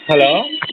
Hello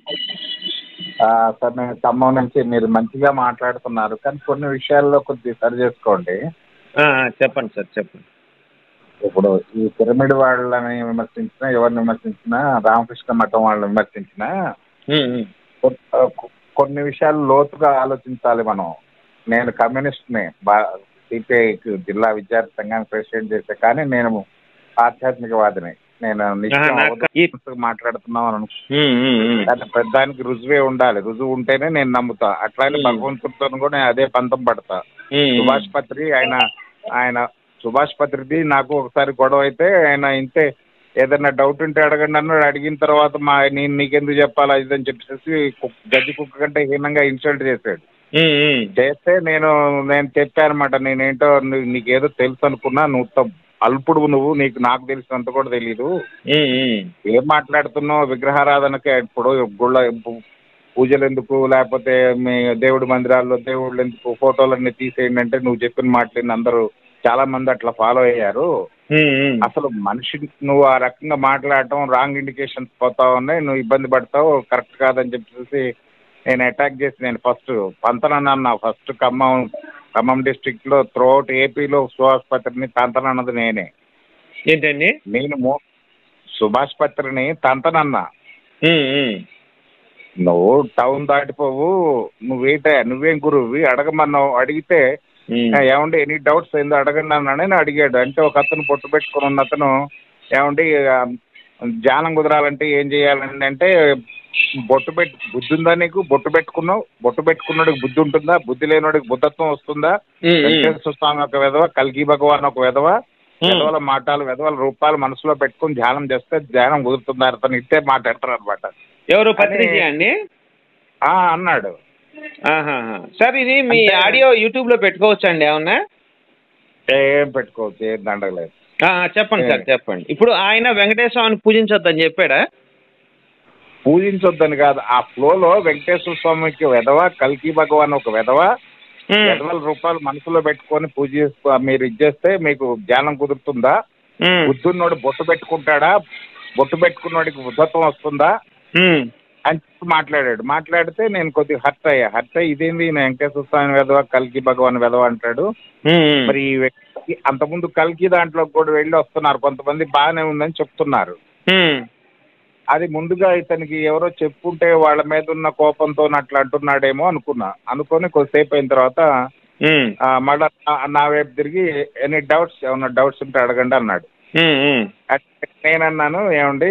ఆ, sir నేను ఖమ్మం నుంచి మీరు మంచిగా మాట్లాడుతున్నారు కానీ కొన్ని విషయాల్లో కొద్దిగా సరి చేసుకోండి ఆ, ఆ, చెప్పండి సార్ చెప్పండి ఇప్పుడు ఈ పిరమిడ్ వాళ్ళని విమర్శించినా ఎవరిని విమర్శించినా రామకృష్ణ మఠం వాళ్ళని విమర్శించినా ఉమ్, ఉమ్. కొ- కొన్ని విషయాలు లోతుగా ఆలోచించాలి మనం నేను కమ్యూనిస్ట్ని బా సిపిఐ జిల్లా విద్యార్థి సంఘానికి ప్రెసిడెంట్ చేసే కానీ నేను ఆధ్యాత్మికవాదిని నేను నిత్యం ఆహా, నాకు ఈ- అవధూతగా మాట్లాడుతున్నాం అని అనుకో ఉమ్, ఉమ్, ఉమ్. కానీ పెద్దానికి రుజువే ఉండాలి రుజువు ఉంటేనే నేను నమ్ముతా అట్లానే Hmm. భగవంతుడితో కూడా నేను అదే పంతం పడతా ఉమ్, ఉమ్. సుభాష్ పత్రి ఆయన ఆయన సుభాష్ పత్రిది నాకు ఒకసారి గొడవ అయితే ఆయన ఇంతే ఏదైనా డౌట్ ఉంటే అడగండి అన్నాడు అడిగిన తర్వాత మా నేను నీకెందుకు చెప్పాలా ఇదని చెప్పేసి కు- గడ్డి కుక్క కంటే హీనంగా ఇన్సల్ట్ చేశాడు ఉమ్, ఉమ్. చేస్తే నేను నేను చెప్పానమాట నేనేంటో నీ- నీకేదో తెలుసు అనుకున్నా నువ్వు త- అల్పుడు నువ్వు నీకు నాకు తెలిసినంత కూడా తెలియదు ఉమ్, ఉమ్. ఏం మాట్లాడుతున్నావు విగ్రహారాధనకి ఇప్పుడు గుళ్ళ పూ- పూజలు ఎందుకు లేకపోతే మీ దేవుడి మందిరాల్లో దేవుళ్ళు ఎందుకు ఫోటోలన్నీ తీసేయండి అంటే నువ్వు చెప్పిన మాటలు అందరూ చాలా మంది అట్లా ఫాలో అయ్యారు ఉమ్, ఉమ్. అసలు మనిషి నువ్వు ఆ రకంగా మాట్లాడటం రాంగ్ ఇండికేషన్స్ పోతా ఉన్నాయి నువ్వు ఇబ్బంది పడతావు కరెక్ట్ కాదని చెప్పేసి నేను అటాక్ చేసి నేను ఫస్ట్ పంతనన్న ఫస్ట్ ఖమ్మం ఖమ్మం డిస్ట్రిక్ట్ లో త్రూఅవుట్ ఏపీలో సుహాస్పత్రిని తంతనన్నది నేనే ఏంటండి నేను మో సుభాష్ పత్రిని తంతనన్నా ఉమ్, ఉమ్. నువ్వు టౌన్ దాటిపోవు నువ్వేట నువ్వేం గురువువి అడగమన్నావు అడిగితే ఉమ్. "ఆ, ఏమండి ఎనీ డౌట్స్ ఏందో అడగండి అన్నాడని అడిగాడు అంటే ఒక అతను పొట్టు పెట్టుకుని ఉన్న అతను ఏమండి ఆ, ధ్యానం కుదరాలంటే ఏం చేయాలండి అంటే బొట్టు పెట్టు బుద్ధి ఉందా నీకు బొట్టు పెట్టుకున్నావు బొట్టు పెట్టుకున్నాడికి బుద్ధి ఉంటుందా బుద్ధి లేనివాడికి బుద్ధత్వం వస్తుందా ఉమ్, ఉమ్. వెంకటేశ్వర స్వామి ఒక విధవ కల్కి భగవాన్ ఒక విధవ విధవల మాటలు విధవల రూపాలు మనసులో పెట్టుకుని ధ్యానం చేస్తే ధ్యానం కుదురుతుంది అతను ఇట్టే మాట్లాడతారు అనమాట ఎవరు పత్రిక అండి అన్నాడు ఆహాహా. సార్ ఇది మీ అంటే- ఆడియో యూట్యూబ్ లో పెట్టుకోవచ్చండి ఏమన్నా ఏం పెట్టుకోవచ్చు ఏం దండగలేదు ఆ, చెప్పండి సార్ చెప్పండి ఇప్పుడు ఆయన వెంకటేశ్వర స్వామిని పూజించొద్దని చెప్పాడా పూజించొద్దని కాదు ఆ ఫ్లోలో వెంకటేశ్వర స్వామికి వెధవ కల్కి భగవాన్ ఒక వెధవ ఉమ్, వెధవల రూపాయలు మనసులో పెట్టుకొని పూజ చేసుకో- మీరు ఇచ్చేస్తే మీకు ధ్యానం కుదురుతుందా ఉమ్, బుద్ధున్నోడు బొట్టు పెట్టుకుంటాడా బొట్టు పెట్టుకున్నోడికి బుద్ధత్వం వస్తుందా ఉమ్, అని చెప్పి మాట్లాడాడు మాట్లాడితే నేను కొద్దిగా హర్ట్ అయ్యా హర్ట్ అయ్యి ఇదేంది ఈయన వెంకటేశ్వర స్వామి వెధవ కల్కి భగవాన్ వెధవ అంటాడు ఉమ్, ఉమ్. మరి ఈ వ్యక్తి అంతకుముందు కల్కి దాంట్లో కూడా వెళ్ళి వస్తున్నారు కొంతమంది బాగానే ఉందని చెప్తున్నారు ఉమ్, అది ముందుగా ఇతనికి ఎవరో చెప్పుంటే వాళ్ళ మీద ఉన్న కోపంతో అట్లా అంటున్నాడేమో అనుకున్నా అనుకొని కొద్దిసేపు అయిన తర్వాత ఉమ్, ఆ, మళ్ళా నా- నా వైపు తిరిగి ఎనీ డౌట్స్ ఏమన్నా డౌట్స్ ఉంటే అడగండి అన్నాడు ఉమ్, ఉమ్. అంటే నేనన్నాను ఏమండి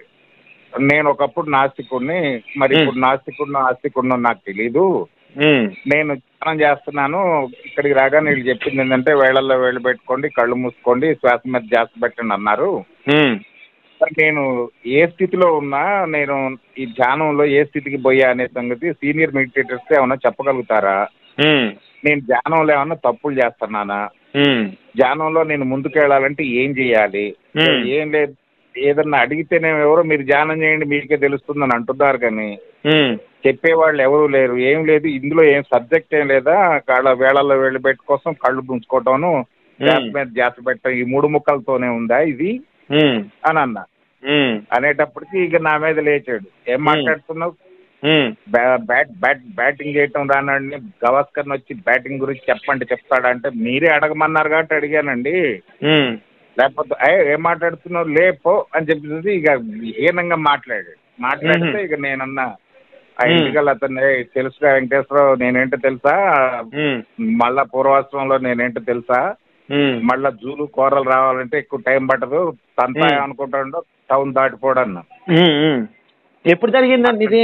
నేను ఒకప్పుడు నాస్తికుడిని మరి Hmm. ఇప్పుడు నాస్తికుడినో ఆస్తికుడినో నాకు తెలీదు ఉమ్, నేను ధ్యానం చేస్తున్నాను ఇక్కడికి రాగానే వీళ్ళు చెప్పింది ఏంటంటే వేళల్లో వేళ్ళు పెట్టుకోండి కళ్ళు మూసుకోండి శ్వాస మీద ధ్యాస పెట్టండి అన్నారు ఉమ్, మరి నేను ఏ స్థితిలో ఉన్నా నేను ఈ ధ్యానంలో ఏ స్థితికి పోయా అనే సంగతి సీనియర్ మెడిటేటర్స్ ఏమన్నా చెప్పగలుగుతారా ఉమ్, నేను ధ్యానంలో ఏమన్నా తప్పులు చేస్తున్నానా ఉమ్, ధ్యానంలో నేను ముందుకు వెళ్ళాలంటే ఏం చేయాలి Hmm. ఏం లేదు ఏదన్నా అడిగితేనే ఎవరో మీరు ధ్యానం చేయండి మీకే తెలుస్తుందని అంటున్నారు కానీ ఉమ్, చెప్పేవాళ్ళు ఎవరు లేరు ఏం లేదు ఇందులో ఏం సబ్జెక్ట్ ఏం లేదా కాళ్ళ వేళల్లో వేళ్ళు పెట్టి కోసం కళ్ళు పుంజుకోవటం ధ్యాస మీద ధ్యాస పెట్టడం ఈ మూడు ముక్కలతోనే ఉందా ఇది ఉమ్, అని అన్నా ఉమ్, అనేటప్పటికి ఇక నా మీద లేచాడు ఏం Hmm. మాట్లాడుతున్నావు ఉమ్, బ్యా- బ్యాట్ బ్యాట్ బ్యాటింగ్ చేయటం రానండి గవాస్కర్ వచ్చి బ్యాటింగ్ గురించి చెప్పండి చెప్తాడంటే మీరే అడగమన్నారు కాబట్టి అడిగానండి ఉమ్, లేకపోతే "ఏయ్, ఏం మాట్లాడుతున్నావు లేపో అని చెప్పేసి ఇక హీనంగా మాట్లాడాడు మాట్లాడితే ఇక నేనన్నా ఆ Hmm. ఇంటికల్ అతను "ఏయ్, తెలుసుగా వెంకటేశ్వరరావు నేనేంటో తెలుసా ఉమ్, మళ్ళా పూర్వాశ్రమంలో నేనేంటో తెలుసా ఉమ్, మళ్ళా జూలు కూరలు రావాలంటే ఎక్కువ టైం పట్టదు తంతా Hmm. అనుకుంటాడు టౌన్ దాటిపోడన్నా ఉమ్, ఉమ్. ఎప్పుడు జరిగిందండి ఇది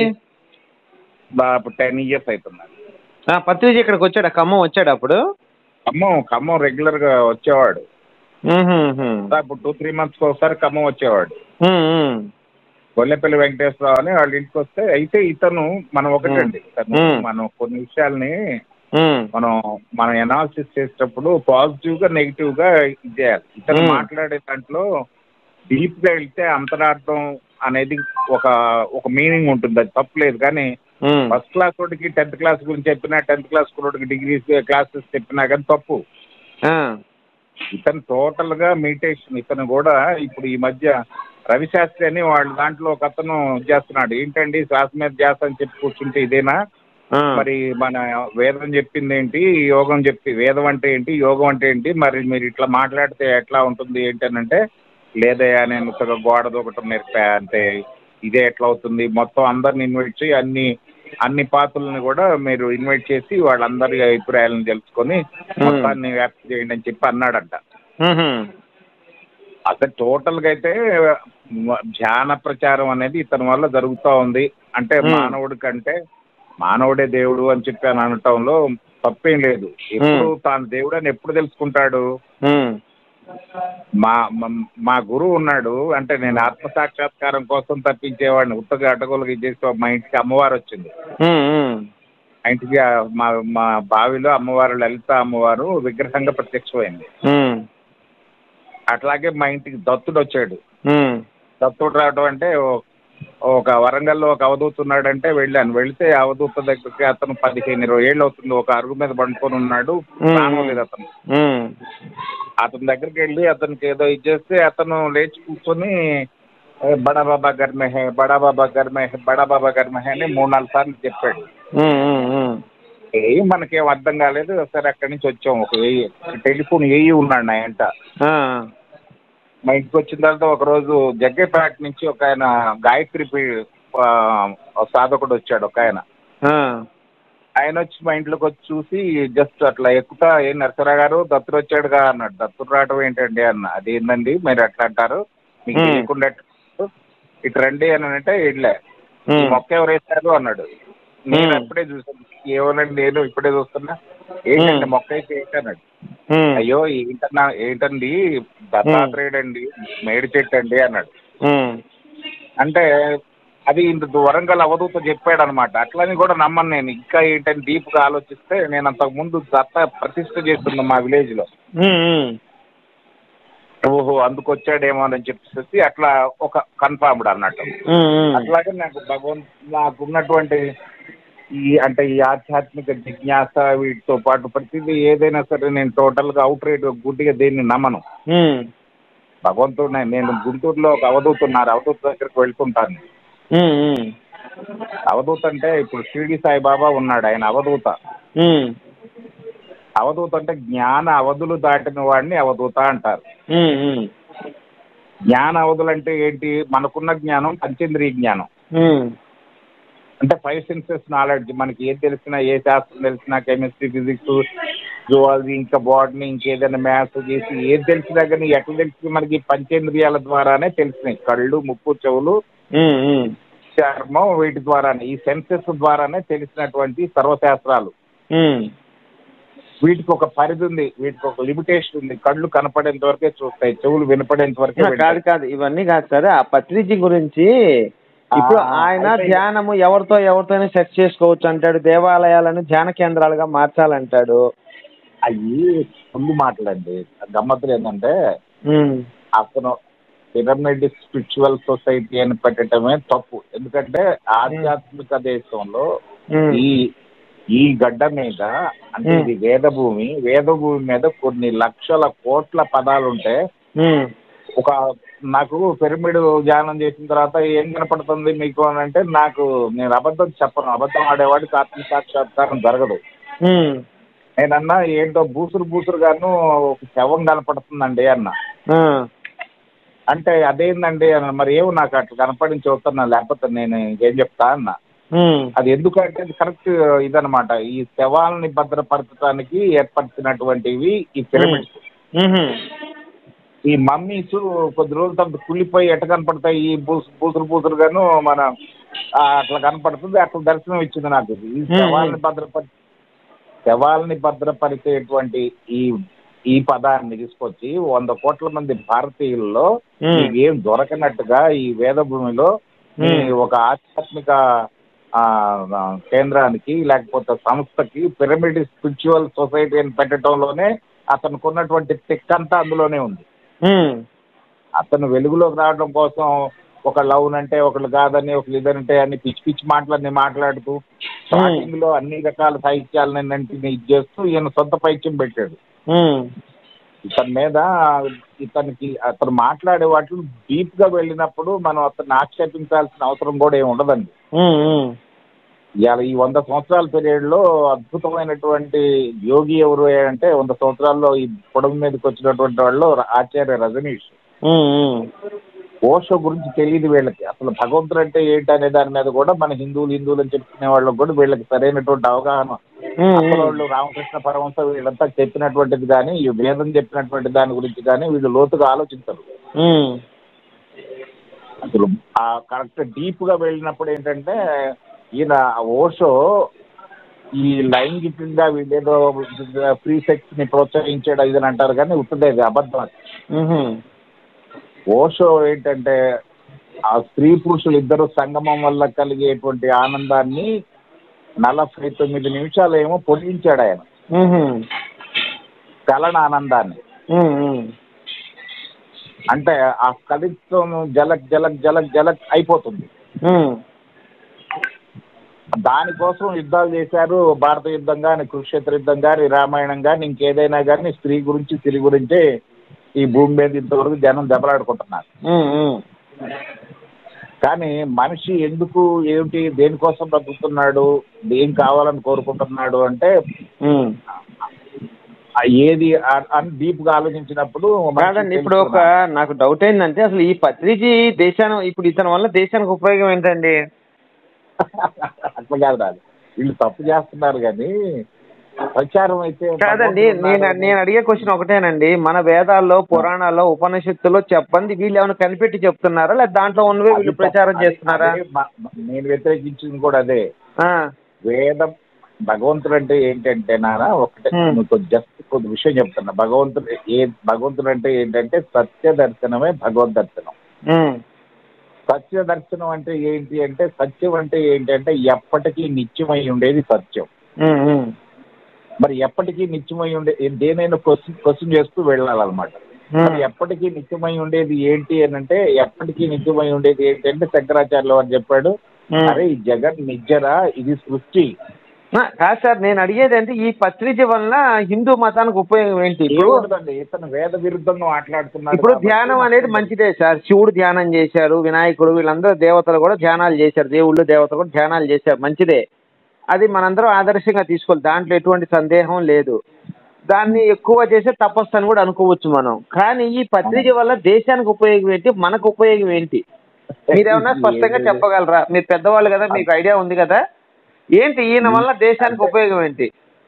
టెన్ ఇయర్స్ అవుతుంది ఆ, పత్రిజీ ఇక్కడికి వచ్చాడా ఖమ్మం వచ్చాడు అప్పుడు ఖమ్మం ఖమ్మం రెగ్యులర్ గా వచ్చేవాడు ఉహు, ఉహు. ఇప్పుడు టూ త్రీ మంత్స్ ఒకసారి ఖమ్మం వచ్చేవాడు ఉమ్, ఉమ్. గొల్లెపల్లి వెంకటేశ్వరరావు అని వాళ్ళ ఇంటికి వస్తే అయితే ఇతను మనం ఒకటండి ఇతను Hmm. మనం కొన్ని విషయాల్ని ఉమ్, మనం మనం ఎనాలిసిస్ చేసేటప్పుడు పాజిటివ్ గా నెగిటివ్ గా ఇది చేయాలి ఇతను Hmm. మాట్లాడే దాంట్లో డీప్ గా వెళ్తే అంతరార్థం అనేది ఒక ఒక మీనింగ్ ఉంటుంది అది తప్పులేదు కానీ ఉమ్. ఫస్ట్ క్లాస్ వాడికి టెన్త్ క్లాస్ గురించి చెప్పినా టెన్త్ క్లాస్ వాడికి డిగ్రీస్ క్లాసెస్ చెప్పినా కానీ తప్పు ఆ, ఇతను టోటల్ గా మెడిటేషన్ ఇతను కూడా ఇప్పుడు ఈ మధ్య రవిశాస్త్రి అని వాళ్ళ దాంట్లో ఒక అతను చేస్తున్నాడు ఏంటండి శ్వాస మీద ధ్యాస అని చెప్పి కూర్చుంటే ఇదేనా ఆ. మరి మన వేదం చెప్పింది ఏంటి యోగం చెప్పి వేదం అంటే ఏంటి యోగం అంటే ఏంటి మరి మీరు ఇట్లా మాట్లాడితే ఎట్లా ఉంటుంది ఏంటి అని అంటే లేదయ్యా నేను ఒక గోడ దూకటం నేర్పా అంటే ఇదే ఎట్లా అవుతుంది మొత్తం అందరిని ఇన్వైట్ చేయి అన్ని అన్ని పాత్రలను కూడా మీరు ఇన్వైట్ చేసి వాళ్ళందరి అభిప్రాయాలను తెలుసుకొని మొత్తాన్ని వ్యాప్తి చేయండి అని చెప్పి అన్నాడంట మ్హూ. అసలు టోటల్గా అయితే మ- ధ్యాన ప్రచారం అనేది ఇతని వల్ల జరుగుతూ ఉంది అంటే Hmm. మానవుడి కంటే మానవుడే దేవుడు అని చెప్పి అని అనటంలో తప్పేం లేదు ఎప్పుడు తాను దేవుడు అని ఎప్పుడు తెలుసుకుంటాడు మ్. మా మా- మా గురువు ఉన్నాడు అంటే నేను ఆత్మ సాక్షాత్కారం కోసం తప్పించేవాడిని ఉత్తగా అడ్డగోలుగా చేసి మా ఇంటికి అమ్మవారు వచ్చింది మ్, మ్. మా ఇంటికి ఆ మా మా బావిలో అమ్మవారు లలిత అమ్మవారు విగ్రహంగా ప్రత్యక్షమైంది మ్. అట్లాగే మా ఇంటికి దత్తుడు వచ్చాడు మ్. దత్తుడు రావడం అంటే ఓ- ఒక వరంగల్లో ఒక అవధూత ఉన్నాడంటే వెళ్ళాను వెళితే ఆ అవధూత దగ్గరికి అతను పదిహేను ఇరవై ఏళ్ళు అవుతుంది ఒక అరుగు మీద పండుకొని ఉన్నాడు ప్రాణం లేదు అతను మ్. అతని దగ్గరికి వెళ్ళి అతనికి ఏదో ఇచ్చేస్తే అతను లేచి కూర్చొని "ఏ, బడా బాబా గర్మే హే బడా బాబా గర్మే హే బడా బాబా గర్మే హే అని మూడు నాలుగు సార్లు చెప్పాడు మ్, మ్, మ్. ఏం మనకేం అర్థం కాలేదు సరే అక్కడి నుంచి వచ్చాం ఒక ఏఈ టెలిఫోన్ ఏఈ ఉన్నాడు నా ఎంట ఆ. మా ఇంటికి వచ్చిన తర్వాత ఒక రోజు జగ్గేపేట నుంచి ఒక ఆయన గాయత్రి పీ- ఆ, ఒక సాధకుడు వచ్చాడు ఒక ఆయన ఆ. ఆయన వచ్చి మా ఇంట్లోకి వచ్చి చూసి జస్ట్ అట్లా ఎక్కుతా ఏం నరసరా గారు దత్తుడు వచ్చాడుగా అన్నాడు దత్తుడు రావడం ఏంటండి అన్న అదేందండి మీరు అట్లా అంటారు మీకు Hmm. తెలియకుండా ఎట్లా? ఇటు రండి అని అంటే ఇట్లే ఈ మ్. మొక్క ఎవరు వేశారు అన్నాడు నేను Hmm. అప్పుడే చూసాను ఏమోనండి నేను ఇప్పుడే చూస్తున్నా ఏంటండి Hmm. మొక్క అయితే ఏంటి అన్నాడు మ్. అయ్యో ఏంటన్నా ఏంటండి దత్తాత్రేయుడు అండి మేడి చెట్టు అండి అన్నాడు మ్. అంటే అది ఇంత వరంగల్ అవధూత చెప్పాడు అనమాట అట్లని కూడా నమ్మను నేను ఇంకా ఏంటని డీప్గా ఆలోచిస్తే నేను అంతకు ముందు దత్త ప్రతిష్ట చేస్తున్నా మా విలేజ్ లో మ్, మ్. ఓహో అందుకు వచ్చాడేమో అని చెప్పేసి అట్లా ఒక కన్ఫర్మ్డ్ అన్నట్టు మ్, మ్. అట్లాగే నాకు భగవంత్ నాకున్నటువంటి ఈ అంటే ఈ ఆధ్యాత్మిక జిజ్ఞాస వీటితో పాటు ప్రతిదీ ఏదైనా సరే నేను టోటల్గా అవుట్ రేట్ గుడ్డిగా దేన్ని నమ్మను మ్. భగవంతుడు నేను- నేను గుంటూరులో ఒక అవధూత ఉన్నారు అవధూత దగ్గరికి వెళ్తుంటాను మ్, మ్. అవధూత అంటే ఇప్పుడు షిరిడి సాయిబాబా ఉన్నాడు ఆయన అవధూత మ్. అవధూత అంటే జ్ఞాన అవధులు దాటిన వాడిని అవధూత అంటారు మ్, మ్. జ్ఞాన అవధులు అంటే ఏంటి మనకున్న జ్ఞానం పంచేంద్రియ జ్ఞానం మ్. అంటే ఫైవ్ సెన్సెస్ నాలెడ్జ్ మనకి ఏది తెలిసినా ఏ శాస్త్రం తెలిసినా కెమిస్ట్రీ ఫిజిక్స్ జువాలజీ ఇంకా బాటనీ ఇంకేదైనా మ్యాథ్స్ చేసి ఏది తెలిసినా కానీ ఎట్లా తెలిసి మనకి పంచేంద్రియాల ద్వారానే తెలిసినాయి కళ్ళు ముక్కు చెవులు మ్, మ్. చర్మం వీటి ద్వారానే ఈ సెన్సెస్ ద్వారానే తెలిసినటువంటి సర్వశాస్త్రాలు మ్. వీటికి ఒక పరిధి ఉంది వీటికి ఒక లిమిటేషన్ ఉంది కళ్ళు కనపడేంత వరకే చూస్తాయి చెవులు వినపడేంత వరకే కాదు వింటాయి. కాదు ఇవన్నీ కాదు సార్ ఆ పత్రిజీ గురించి ఇప్పుడు ఆ, ఆయన అయితే- ధ్యానము ఎవరితో ఎవరితోనే సెట్ చేసుకోవచ్చు అంటాడు దేవాలయాలను ధ్యాన కేంద్రాలుగా మార్చాలంటాడు అవి ముందు మాటలండి గమ్మత్తులు ఏంటంటే ఉమ్, అతను పిరమిడ్ స్పిరిచువల్ సొసైటీ అని పెట్టడమే తప్పు ఎందుకంటే ఆధ్యాత్మిక దేశంలో ఉమ్, ఈ ఈ గడ్డ మీద అంటే Hmm. ఇది వేదభూమి వేదభూమి మీద కొన్ని లక్షల కోట్ల పదాలు ఉంటే ఉమ్, ఒక నాకు పిరమిడ్ ధ్యానం చేసిన తర్వాత ఏం కనపడుతుంది మీకు అని అంటే నాకు నేను అబద్ధం చెప్పను అబద్ధం ఆడేవాడికి ఆత్మ సాక్షాత్కారం జరగదు ఉమ్, నేనన్నా ఏంటో బూసురు బూసురుగాను ఒక శవం కనపడుతుందండి అన్న ఆ, అంటే అదేందండి అన్న మరి ఏమో నాకు అట్లా కనపడించి చూస్తున్నా లేకపోతే నేను ఇంకేం చెప్తా అన్న ఉమ్, అది ఎందుకంటే అది కరెక్ట్ ఇదనమాట ఈ శవాలని భద్రపరచడానికి ఏర్పరిచినటువంటివి ఈ పిరమిడ్స్ ఉహు, ఈ మమ్మీస్ కొద్ది రోజుల తర్వాత కుళ్ళిపోయి ఎట్ట కనపడతాయి ఈ బూసు బూసురు బూసురుగాను మన ఆ, అట్లా కనపడుతుంది అట్లా దర్శనం ఇచ్చింది నాకు ఈ శవాలని భద్రపరి శవాలని భద్రపరిచేటువంటి ఈ ఈ పదాన్ని తీసుకొచ్చి వంద కోట్ల మంది భారతీయుల్లో Hmm. మీకు ఏం దొరకనట్టుగా ఈ వేద భూమిలో ఈ Hmm. ఒక ఆధ్యాత్మిక ఆ, ఆ, కేంద్రానికి లేకపోతే సంస్థకి పిరమిడ్ స్పిరిచువల్ సొసైటీ అని పెట్టడంలోనే అతనికి ఉన్నటువంటి తిక్ అంతా అందులోనే ఉంది ఉమ్, అతను వెలుగులోకి రావడం కోసం ఒక లవ్ అంటే ఒకళ్ళు కాదని ఒకళ్ళు ఇదనంటే అన్ని పిచ్చి పిచ్చి మాటలన్నీ మాట్లాడుతూ స్టార్టింగ్ లో అన్ని రకాల సాహిత్యాలన్నింటినీ ఇది చేస్తూ ఈయన సొంత పైత్యం పెట్టాడు ఉమ్, ఇతని మీద ఇతనికి అతను మాట్లాడే వాటిలో డీప్ గా వెళ్ళినప్పుడు మనం అతన్ని ఆక్షేపించాల్సిన అవసరం కూడా ఏమి ఉండదండి ఉమ్, ఉమ్. ఇవాళ ఈ వంద సంవత్సరాల పీరియడ్ లో అద్భుతమైనటువంటి యోగి ఎవరు అంటే వంద సంవత్సరాల్లో ఈ పొడవు మీదకి వచ్చినటువంటి వాళ్ళు ఆచార్య రజనీష్ ఉమ్, ఉమ్. ఓషో గురించి తెలియదు వీళ్ళకి అసలు భగవంతుడు అంటే ఏంటి అనే దాని మీద కూడా మన హిందువులు హిందువులు అని చెప్పుకునే వాళ్ళకి కూడా వీళ్ళకి సరైనటువంటి అవగాహన ఉమ్, అసలు ఉమ్. వాళ్ళు రామకృష్ణ పరమంశ వీళ్ళంతా చెప్పినటువంటిది కానీ ఈ వేదం చెప్పినటువంటి దాని గురించి కానీ వీళ్ళు లోతుగా ఆలోచించరు ఉమ్. అసలు ఆ కరెక్ట్ డీప్ గా వెళ్ళినప్పుడు ఏంటంటే ఈయన ఓషో ఈ లైంగికంగా వీళ్ళేదో ఫ్రీ సెక్స్ ని ప్రోత్సహించాడు ఇది అని అంటారు కానీ ఉత్తదేది అబద్ధం అది. ఉహుం. ఓషో ఏంటంటే ఆ స్త్రీ పురుషులు ఇద్దరు సంగమం వల్ల కలిగేటువంటి ఆనందాన్ని నలభై తొమ్మిది నిమిషాలు ఏమో పొడిగించాడు ఆయన ఉహుం. కలన ఆనందాన్ని ఉమ్, ఉమ్. అంటే ఆ కవిత్వం జలక్ జలక్ జలక్ జలక్ అయిపోతుంది ఉమ్. దానికోసం యుద్ధాలు చేశారు భారత యుద్ధం కానీ కురుక్షేత్ర యుద్ధం కానీ రామాయణం కానీ ఇంకేదైనా కానీ స్త్రీ గురించి స్త్రీ గురించే ఈ భూమి మీద ఇంతవరకు జనం దెబ్బలాడుకుంటున్నారు ఉమ్, ఉమ్. కానీ మనిషి ఎందుకు ఏమిటి దేనికోసం బతుకుతున్నాడు ఏం కావాలని కోరుకుంటున్నాడు అంటే ఉమ్. ఆ ఏది ఆ- అని డీప్ గా ఆలోచించినప్పుడు మనిషికి కాదండి ఇప్పుడు ఒక తెలుసుకున్నాడు. నాకు డౌట్ ఏంటంటే అసలు ఈ పత్రిజీ దేశాన్ని ఇప్పుడు ఇతని వల్ల దేశానికి ఉపయోగం ఏంటండి అట్లా కాదు రాదు వీళ్ళు తప్పు చేస్తున్నారు కానీ ప్రచారం అయితే కాదండి భగవంతుడు నేను ఉన్నాడు. నేను అడిగే క్వశ్చన్ ఒకటేనండి మన వేదాల్లో పురాణాల్లో ఉపనిషత్తులో చెప్పండి వీళ్ళు ఏమైనా కనిపెట్టి చెప్తున్నారా లేదా దాంట్లో ఉన్నవే వీళ్ళు అది ప్రచారం తప్ప- చేస్తున్నారా అదే మ- నేను వ్యతిరేకించింది కూడా అదే ఆ, వేదం భగవంతుడు అంటే ఏంటంటే నాన్న ఒకటే Hmm. మీకు జస్ట్ కొద్ది విషయం చెప్తున్నా భగవంతుడు ఏ భగవంతుడు అంటే ఏంటంటే సత్య దర్శనమే భగవద్ దర్శనం ఉమ్, సత్య దర్శనం అంటే ఏంటి అంటే సత్యం అంటే ఏంటంటే ఎప్పటికీ నిత్యమై ఉండేది సత్యం ఉమ్, ఉమ్, మరి ఎప్పటికీ నిత్యమై ఉండే దేనైనా క్వశ్చన్ క్వశ్చన్ చేస్తూ వెళ్ళాలన్నమాట మరి ఉమ్, ఎప్పటికీ నిత్యమై ఉండేది ఏంటి అని అంటే ఎప్పటికీ నిత్యమై ఉండేది ఏంటి అంటే శంకరాచార్యులు వారు చెప్పాడు ఉమ్. అరే ఈ జగన్ నిజరా ఇది సృష్టి ఆ, కాదు సార్ నేను అడిగేది అంటే ఈ పత్రిక వల్ల హిందూ మతానికి ఉపయోగం ఏంటి ఇప్పుడు ఏముండదండి ఇతను వేద విరుద్ధంగా మాట్లాడుతున్నాడు ఇప్పుడు కాబట్టి ధ్యానం అనేది మంచిదే సార్ శివుడు ధ్యానం చేశారు వినాయకుడు వీళ్ళందరూ దేవతలు కూడా ధ్యానాలు చేశారు దేవుళ్ళు దేవతలు కూడా ధ్యానాలు చేశారు మంచిదే అది మనందరం ఆదర్శంగా తీసుకోవాలి దాంట్లో ఎటువంటి సందేహం లేదు దాన్ని ఎక్కువ చేసే తపస్సు అని కూడా అనుకోవచ్చు మనం కానీ ఈ పత్రిక వల్ల దేశానికి ఉపయోగం ఏంటి మనకు ఉపయోగం ఏంటి మీరేమన్నా స్పష్టంగా చెప్పగలరా మీరు పెద్దవాళ్ళు కదా మీకు ఐడియా ఉంది కదా ఏంటి ఈయన వల్ల దేశానికి ఉపయోగం ఏంటి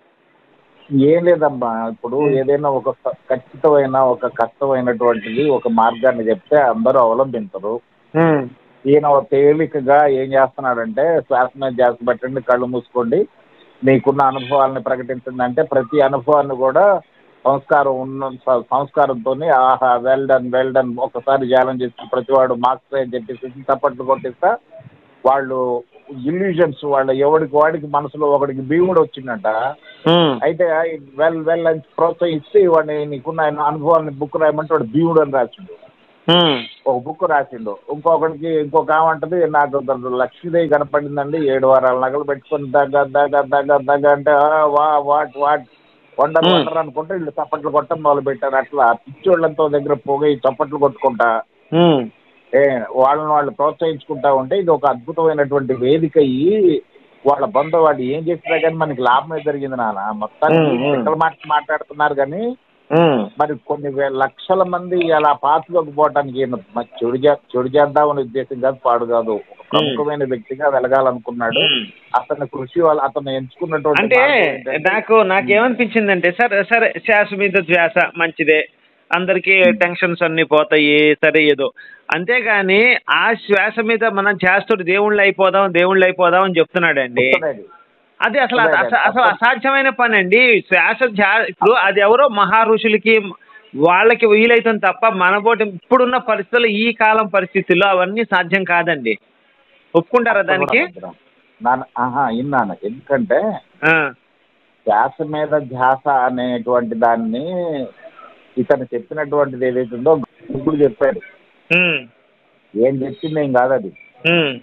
ఏం లేదమ్మా ఇప్పుడు ఏదైనా ఒక స- ఖచ్చితమైన ఒక కష్టమైనటువంటిది ఒక మార్గాన్ని చెప్తే అందరూ అవలంబించరు ఉమ్, ఈయన ఒక తేలికగా ఏం చేస్తున్నాడంటే శ్వాస మీద ధ్యాస పెట్టండి కళ్ళు మూసుకోండి మీకున్న అనుభవాలను ప్రకటించండి అంటే ప్రతి అనుభవాన్ని కూడా సంస్కారం ఉన్న స- సంస్కారంతో ఆహా వెల్ డన్ వెల్ డన్ ఒకసారి ధ్యానం చేసి ప్రతివాడు మార్క్స్ అని చెప్పేసి చప్పట్లు కొట్టిస్తా వాళ్ళు ఇల్యూజన్స్ వాళ్ళ ఎవడికి వాడికి మనసులో ఒకడికి భీముడు వచ్చిందంట ఉమ్, అయితే వెల్ వెల్ అని ప్రోత్సహిస్తే వాడిని నీకున్న అనుభవాన్ని బుక్ రాయమంటే వాడు భీముడు అని రాసిండు ఉమ్, ఒక బుక్ రాసిండు ఇంకొకడికి ఇంకొక ఆమంటది నాకు ఒక లక్ష్మీదేవి కనపడిందండి ఏడు వారాల నగలు పెట్టుకొని దగ్గ దగ్గ దగ్గ దగ్గ అంటే "ఆ, వా what what wonder Hmm. Wonder అనుకుంటే వీళ్ళు చప్పట్లు కొట్టడం మొదలు పెట్టారు అట్లా పిచ్చోళ్ళంతో దగ్గర పోగి చప్పట్లు కొట్టుకుంటా ఉమ్, ఏ వాళ్ళని వాళ్ళు ప్రోత్సహించుకుంటా ఉంటే ఇది ఒక అద్భుతమైనటువంటి వేదిక అయ్యి వాళ్ళ బంధు వాళ్ళు ఏం చేసినా కానీ మనకి లాభమే జరిగింది నాన్న మొత్తానికి Hmm, hmm. ఎక్కడ మాట మాట్లాడుతున్నారు కానీ ఉమ్. మరి కొన్ని వేల లక్షల మంది అలా పాతలోకి పోవటానికి ఈయన మ- చెడు చే చెడు చేద్దామనే ఉద్దేశం కాదు పాడు కాదు ఒక ప్రముఖమైన వ్యక్తిగా వెలగాలనుకున్నాడు Hmm. అతని కృషి వల్ల అతను ఎంచుకున్నటువంటి అంటే మార్గం ఏంటంటే- నాకు నాకేమనిపించిందంటే సరే సరే శ్వాస మీద శ్వాస మంచిదే అందరికీ టెన్షన్స్ అన్ని పోతాయి సరే ఏదో అంతేగాని ఆ శ్వాస మీద మనం చేస్తుడు దేవుళ్ళు అయిపోదాం దేవుళ్ళు అయిపోదాం అని చెప్తున్నాడండి ఉత్తరేది. అది అసలు అదే, అస- అదే. అసలు అసాధ్యమైన పని అండి శ్వాస ధ్యా- ఇప్పుడు అది ఎవరో మహా ఋషులకి వాళ్ళకి వీలైతుంది తప్ప మనబోటి ఇప్పుడున్న పరిస్థితుల్లో ఈ కాలం పరిస్థితుల్లో అవన్నీ సాధ్యం కాదండి ఒప్పుకుంటారా దానికి నాన్న ఆహా విన్నాను ఎందుకంటే ఆ, ధ్యాస మీద ధ్యాస అనేటువంటి దాన్ని ఇతను చెప్పినటువంటిది ఏదైతే ఉందో ఇప్పుడు చెప్పాడు ఉమ్, ఏం చెప్పింది ఏం కాదు అది ఉమ్,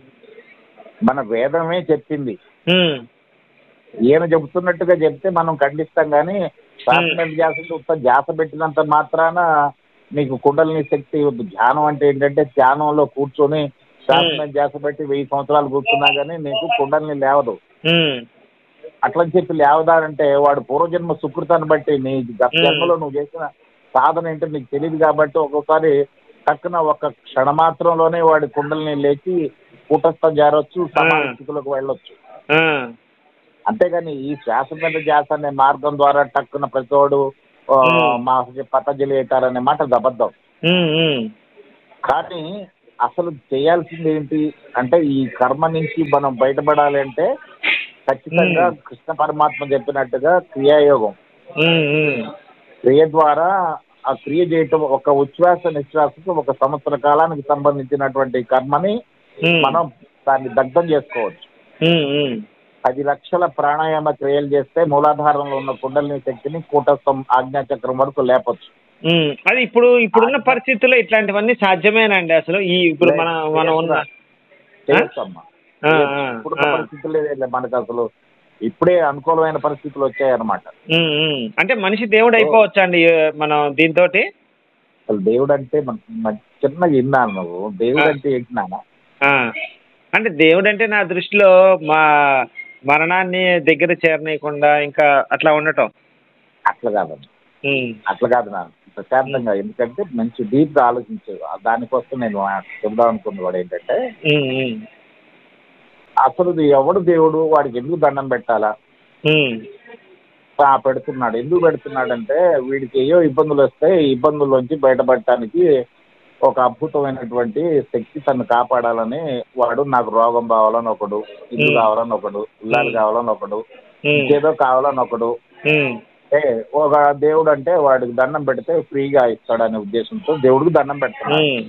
మన వేదమే చెప్పింది ఉమ్, ఈయన చెబుతున్నట్టుగా చెప్తే మనం ఖండిస్తాం కానీ శాస్త్రం ధ్యాస అంటే ఉత్త ధ్యాస పెట్టినంత మాత్రాన నీకు కుండలిని శక్తి ధ్యానం అంటే ఏంటంటే ధ్యానంలో కూర్చొని శాస్త్రం ధ్యాస పెట్టి వెయ్యి సంవత్సరాలు కూర్చున్నా కానీ నీకు కుండలిని లేవదు ఉమ్, అట్లని చెప్పి లేవదానంటే వాడు పూర్వజన్మ సుకృతాన్ని బట్టి నీ గత మ్మ్. జన్మలో నువ్వు చేసిన సాధన ఏంటో నీకు తెలియదు కాబట్టి ఒక్కొక్కసారి టక్కున ఒక క్షణమాత్రంలోనే వాడి కుండల్ని లేచి కూటస్థ జారొచ్చు సమాన మ్మ్. స్థితిలోకి వెళ్ళొచ్చు ఆ, అంతేగాని ఈ శ్వాస మీద ధ్యాస అనే మార్గం ద్వారా టక్కున ప్రతివాడు ఆ, మ్మ్. మా పతంజలి అవుతారనే మాట అది అబద్ధం ఉమ్, ఉమ్, కానీ అసలు చేయాల్సింది ఏంటి అంటే ఈ కర్మ నుంచి మనం బయటపడాలి అంటే ఖచ్చితంగా మ్మ్. కృష్ణ పరమాత్మ చెప్పినట్టుగా క్రియాయోగం ఉమ్, ఉమ్, క్రియ ద్వారా ఆ క్రియ చేయటం ఒక ఉచ్ఛ్వాస నిశ్వాసకు ఒక సంవత్సర కాలానికి సంబంధించినటువంటి కర్మని ఉమ్, మనం దాన్ని దగ్ధం చేసుకోవచ్చు ఉమ్, ఉమ్. పది లక్షల ప్రాణాయామ క్రియలు చేస్తే మూలాధారంలో ఉన్న కుండలిని శక్తిని కూటస్థం ఆజ్ఞాచక్రం వరకు లేపొచ్చు ఉమ్, అది ఇప్పుడు ఇప్పుడున్న పరిస్థితుల్లో ఇట్లాంటివన్నీ సాధ్యమేనండి అసలు ఈ ఇప్పుడు మన మనం ఉన్న చేయొచ్చమ్మా ఆ, ఆ, ఇప్పుడున్న ఆ. పరిస్థితులు లేదండి మనకు అసలు ఇప్పుడే అనుకూలమైన పరిస్థితులు వచ్చాయన్నమాట ఉమ్, ఉమ్. అంటే మనిషి దేవుడు అయిపోవచ్చా అండి మనం దీంతో అసలు దేవుడు అంటే మన మన చిన్నగా విన్నాను నువ్వు దేవుడు ఆ. అంటే ఏంటి నాన్న అంటే దేవుడు అంటే నా దృష్టిలో మా మరణాన్ని దగ్గర చేరనీయకుండా ఇంకా అట్లా ఉండటం అట్లా కాదమ్మా ఉమ్, అట్లా కాదు నాన్న ప్రశాంతంగా ఎందుకంటే మంచి డీప్ గా ఆలోచించే దానికోసం నేను చెబుదాం అనుకున్న వాడు ఏంటంటే ఉమ్, ఉమ్, అసలు ఇది ఎవడు దేవుడు వాడికి ఎందుకు దండం పెట్టాలా ఉమ్, ఆ పెడుతున్నాడు ఎందుకు పెడుతున్నాడంటే వీడికి ఏయో ఇబ్బందులు వస్తే ఈ ఇబ్బందుల్లోంచి బయటపడటానికి ఒక అద్భుతమైనటువంటి శక్తి తను కాపాడాలని వాడు నాకు రోగం కావాలని ఒకడు ఇల్లు Hmm. కావాలని ఒకడు ఇల్లాలు కావాలని ఒకడు ఉమ్, ఇంకేదో కావాలని ఒకడు ఉమ్, ఏ ఒక దేవుడు అంటే వాడికి దండం పెడితే ఫ్రీగా ఇస్తాడనే ఉద్దేశంతో దేవుడికి దండం పెడుతున్నాడు ఉమ్,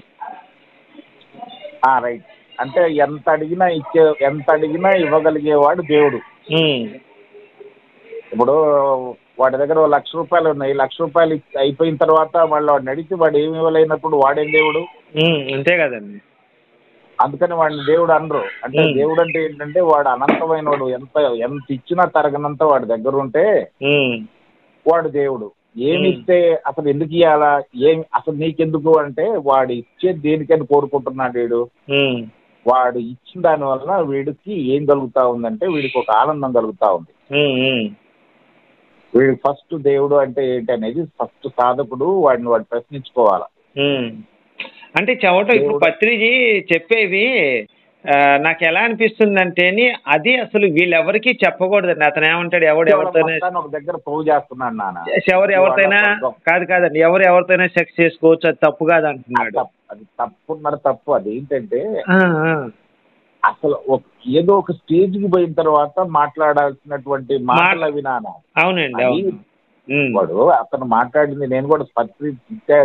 ఆ రైట్ అంటే ఎంత అడిగినా ఇచ్చే ఎంత అడిగినా ఇవ్వగలిగేవాడు దేవుడు ఉమ్, ఇప్పుడు వాడి దగ్గర ఓ లక్ష రూపాయలు ఉన్నాయి లక్ష రూపాయలు ఇచ్చి- అయిపోయిన తర్వాత మళ్ళీ వాడు నడిచి వాడు ఏమి ఇవ్వలేనప్పుడు వాడేం దేవుడు ఉమ్, అంతే కదండి అందుకని వాడిని దేవుడు అనరు అంటే Hmm. దేవుడు అంటే ఏంటంటే వాడు అనంతమైన వాడు ఎంత ఎంత ఇచ్చినా తరగనంత వాడి దగ్గర ఉంటే ఉమ్, వాడు దేవుడు ఏమి Hmm. ఇస్తే అసలు ఎందుకు ఇవ్వాలా ఏం అసలు నీకెందుకు అంటే వాడు ఇచ్చే దేనికని కోరుకుంటున్నాడు వీడు ఉమ్, వాడు ఇచ్చిన దాని వలన వీడికి ఏం కలుగుతా ఉందంటే వీడికి ఒక ఆనందం కలుగుతా ఉంది ఉమ్, ఉమ్, వీడు ఫస్ట్ దేవుడు అంటే ఏంటి అనేది ఫస్ట్ సాధకుడు వాడిని వాడు ప్రశ్నించుకోవాలి ఉమ్. అంటే చెవట ఇప్పుడు దేవుడు- పత్రిజీ చెప్పేవి ఆ, నాకు ఎలా అనిపిస్తుంది అంటేని అది అసలు వీళ్ళెవరికి చెప్పకూడదండి అతను ఏమంటాడు ఎవడు ఎవరితోనే మొత్తాన్ని ఒక దగ్గర ప్రూవ్ చేస్తున్నాడు నాన్న ఎవరు ఎవరితోనైనా స్వర్గం. కాదు కాదండి ఎవరు ఎవరితోనైనా సెక్స్ చేసుకోవచ్చు అది తప్పు కాదు అది అంటున్నాడు తప్పు. అది తప్పు మరి తప్పు అది ఏంటంటే ఆ, ఆ. అసలు ఒక ఏదో ఒక స్టేజ్ కి పోయిన తర్వాత మాట్లాడాల్సినటువంటి మాటలు అవి నాన్న అవునండి అది అవును ఉమ్, వాడు అతను మాట్లాడింది నేను కూడా పత్రి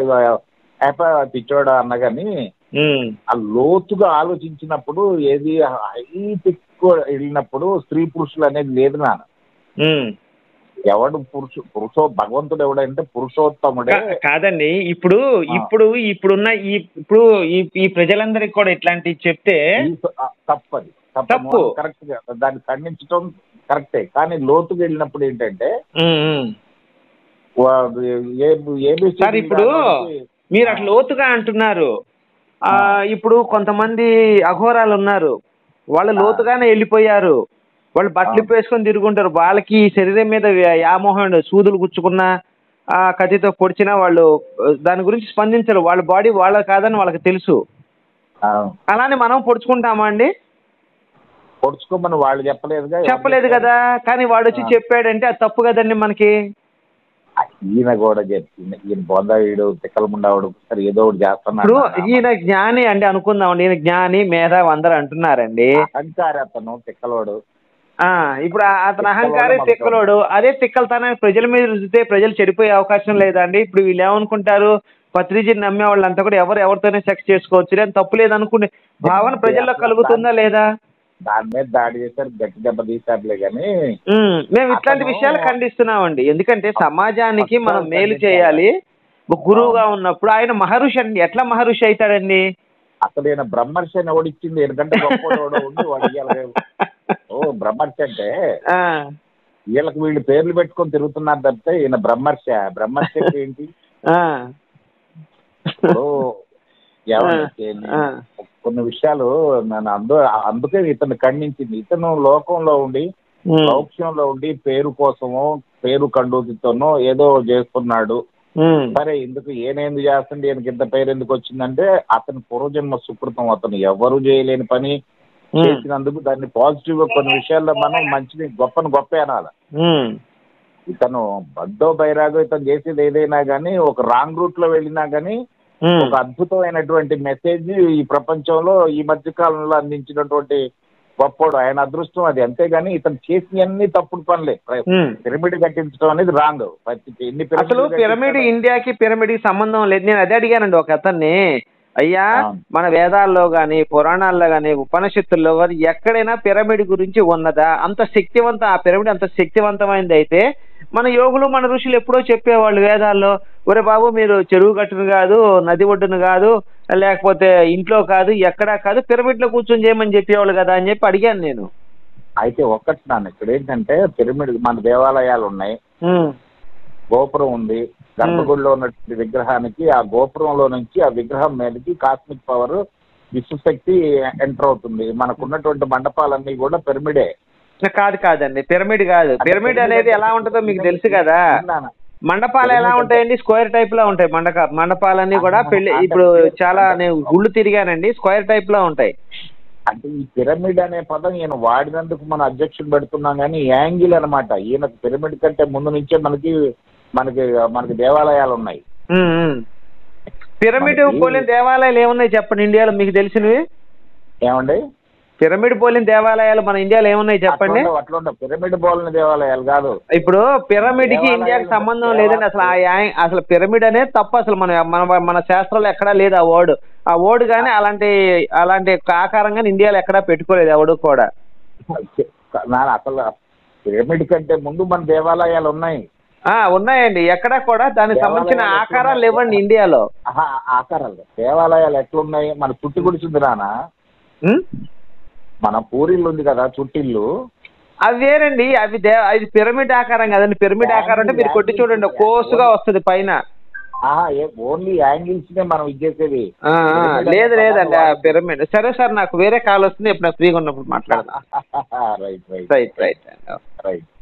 పిచ్చోడా అన్నగాని ఉమ్, ఆ లోతుగా ఆలోచించినప్పుడు ఏది హైట్ ఎక్కువ వెళ్ళినప్పుడు స్త్రీ పురుషులు అనేది లేదు నాన్న ఉమ్. ఎవడు పురుషు పురుషో భగవంతుడు ఎవడంటే పురుషోత్తముడే కా- కాదండి ఇప్పుడు ఆ. ఇప్పుడు ఇప్పుడున్న ఈ ఇప్పుడు ఈ ఈ ప్రజలందరికీ కూడా ఇట్లాంటివి చెప్తే ఈ స- ఆ, తప్పది తప్పు. కరెక్ట్ గా దాన్ని ఖండించడం కరెక్టే కానీ లోతుకి వెళ్ళినప్పుడు ఏంటంటే ఉమ్, ఉమ్. వాడు ఏ- ఏబిసిడి సార్ ఇప్పుడు దానికి- మీరు అట్లా లోతుగా అంటున్నారు ఆ ఇప్పుడు కొంతమంది అఘోరాలు ఉన్నారు వాళ్ళు ఆ. లోతుగానే వెళ్ళిపోయారు వాళ్ళు బట్టలు ఆ. వేసుకొని తిరుగుంటారు వాళ్ళకి ఈ శరీరం మీద వ్య- వ్యామోహం ఉండదు. సూదులు గుచ్చుకున్నా ఆ కత్తితో పొడిచినా వాళ్ళు ఆ, దాని గురించి స్పందించరు వాళ్ళ బాడీ వాళ్ళ కాదని వాళ్ళకి తెలుసు ఆ, అలానే మనం పొడుచుకుంటామా అండి పొడుచుకోమని వాళ్ళు చెప్పలేదుగా చెప్పలేదు కదా కానీ వాడు వచ్చి ఆ. చెప్పాడంటే అది తప్పు కదండి మనకి ఆ, ఈయన కూడా చెప్పింది ఈయన బొంద వీడు తిక్కల ముండావుడు సరే ఏదో ఒకటి చేస్తున్నాడు ఇప్పుడు ఈయన జ్ఞాని అండి అనుకుందాం ఈయన జ్ఞాని మేధావి అందరూ అంటున్నారండి అహంకారి అతను తిక్కలోడు ఆ ఇప్పుడు ఆ- అతను తిక్కలోడు అహంకారి మనకు. తిక్కలోడు అదే తిక్కలతనాన్ని ప్రజల మీద రుద్దితే ప్రజలు చెడిపోయే అవకాశం లేదండి ఇప్పుడు వీళ్ళు ఏమనుకుంటారు పత్రిజీని నమ్మే వాళ్ళంతా కూడా ఎవరు ఎవరితోనే సెక్స్ చేసుకోవచ్చు అని తప్పు లేదనుకునే భావన ప్రజల్లో కలుగుతుందా లేదా దాని మీద దాడి చేశారు గట్టి దెబ్బ తీశారులే కానీ ఉమ్, మేము ఇట్లాంటి అతను- విషయాలు ఖండిస్తున్నామండి ఎందుకంటే సమాజానికి మనం అస్సలు మేలు ఖండించాలి. చేయాలి ఒక గురువుగా ఉన్నప్పుడు ఆయన మహర్షి అండి ఎట్లా మహర్షి అవుతాడండి అసలు ఈయన బ్రహ్మర్షి అని ఎవడిచ్చింది ఎందుకంటే గొప్ప ఉండి వాడు ఇయ్యాలి ఓ బ్రహ్మర్షి అంటే ఆ, వీళ్ళకి వీళ్ళు పేర్లు పెట్టుకొని తిరుగుతున్నారు తప్పితే ఈయన బ్రహ్మర్ష బ్రహ్మర్ష అంటే ఏంటి ఆ. ఇప్పుడు ఏమంటే ఆ. కొన్ని విషయాలు నేను అందు అందుకే ఇతను ఖండించింది ఇతను లోకంలో ఉండి ఉమ్. లౌక్యంలో ఉండి పేరు కోసమో పేరు కండూతితోనో ఏదో చేస్తున్నాడు ఉమ్. సరే ఎందుకు ఏనేందు చేస్తుంది ఈయనకి ఇంత పేరు ఎందుకు వచ్చిందంటే అతని పూర్వజన్మ సుకృతం అతను ఎవరు చేయలేని పని ఉమ్. చేసినందుకు దాన్ని పాజిటివ్ గా కొన్ని విషయాల్లో మనం మంచిని గొప్పని గొప్ప అనాలి ఉమ్. ఇతను బద్దో బైరాగో ఇతను చేసేది ఏదైనా కానీ ఒక రాంగ్ రూట్ లో వెళ్ళినా కానీ ఉమ్. ఒక అద్భుతమైనటువంటి మెసేజ్ ఈ ప్రపంచంలో ఈ మధ్య కాలంలో అందించినటువంటి గొప్పోడు ఆయన అదృష్టం అది అంతేగాని ఇతను చేసినవన్నీ తప్పుడు పనులే ఉమ్. పిరమిడ్ కట్టించడం అనేది రాంగ్ ఎన్ని అసలు పిరమిడ్లు పిరమిడ్ కట్టించాడో- ఇండియాకి పిరమిడ్ కి సంబంధం లేదు నేను అదే అడిగానండి ఒక అతన్ని అయ్యా అవును. మన వేదాల్లో గాని పురాణాల్లో గాని ఉపనిషత్తుల్లో గాని ఎక్కడైనా పిరమిడ్ గురించి ఉన్నదా అంత శక్తివంత ఆ పిరమిడ్ అంత శక్తివంతమైనది అయితే మన యోగులు మన ఋషులు ఎప్పుడో చెప్పేవాళ్ళు వేదాల్లో ఒరే బాబు మీరు చెరువు గట్టును కాదు నది ఒడ్డును కాదు లేకపోతే ఇంట్లో కాదు ఎక్కడా కాదు పిరమిడ్ లో కూర్చొని చేయమని చెప్పేవాళ్ళు కదా అని చెప్పి అడిగాను నేను అయితే ఒక్కటి నాన్న ఇక్కడ ఏంటంటే పిరమిడ్ మన దేవాలయాలు ఉన్నాయి ఉమ్, గోపురం ఉంది గర్భగుడిలో ఉన్నటువంటి విగ్రహానికి ఆ గోపురంలో నుంచి ఆ విగ్రహం మీదకి కాస్మిక్ పవర్ విశ్వశక్తి ఎంటర్ అవుతుంది మనకున్నటువంటి మండపాలన్నీ కూడా పిరమిడే కాదు కాదండి పిరమిడ్ కాదు పిరమిడ్ అనేది ఎలా ఉంటుందో మీకు తెలుసు కదా నాన్న, మండపాలు ఎలా ఉంటాయండి స్క్వేర్ టైప్ లో ఉంటాయి మండక మండపాలన్నీ కూడా పెళ్లి ఇప్పుడు చాలా నేను గుళ్ళు తిరిగానండి స్క్వేర్ టైప్ లో ఉంటాయి అంటే ఈ పిరమిడ్ అనే పదం ఈయన వాడినందుకు మన అధ్యక్షుడు పెడుతున్నాం కానీ యాంగిల్ అన్నమాట ఈయన పిరమిడ్ కంటే ముందు నుంచే మనకి మనకి మనకి దేవాలయాలు ఉన్నాయి ఉమ్, ఉమ్. పిరమిడ్ మనకి- పోలిన దేవాలయాలు ఏమున్నాయి చెప్పండి ఇండియాలో మీకు తెలిసినవి ఏమండి పిరమిడ్ పోలిన దేవాలయాలు మన ఇండియాలో ఏమున్నాయి చెప్పండి అట్లుండవు, అట్లుండవు పిరమిడ్ బోల్ని దేవాలయాలు కాదు ఇప్పుడు పిరమిడ్ కి దేవాలయాలు- ఇండియాకి సంబంధం లేదండి అసలు ఆ యా- అసలు పిరమిడ్ అనేది తప్పు అసలు మన మన మన శాస్త్రంలో ఎక్కడా లేదు ఆ వర్డ్ ఆ వర్డ్ కానీ అలాంటి అలాంటి ఆకారంగా ఇండియాలో ఎక్కడా పెట్టుకోలేదు ఎవడు కూడా నాన్న అసలు పిరమిడ్ కంటే ముందు మన దేవాలయాలు ఉన్నాయి ఆ ఉన్నాయండి ఎక్కడా కూడా దానికి సంబంధించిన దేవాలయాలు ఆకారాలు ఎట్లున్నాయి? లేవండి ఇండియాలో ఆహా, ఆకారాలు దేవాలయాలు ఎట్లున్నాయి మన చుట్టు గుడిసింది నాన్న ఉం? మన పూరిల్లు ఉంది కదా చుట్టిల్లు అవి వేరండి అవి దే అది పిరమిడ్ ఆకారం కదండి పిరమిడ్ ఆకారం అంటే మీరు కొట్టి చూడండి కోసుగా వస్తుంది పైన ఆహా ఓన్లీ యాంగిల్స్ నే మనం ఇచ్చేసేది ఆ, ఆ, లేదు లేదండి ఆ పిరమిడ్ సరే సార్ నాకు వేరే కాల్ వస్తుంది ఎప్పుడు ఫ్రీగా ఉన్నప్పుడు మాట్లాడదాం right right right right right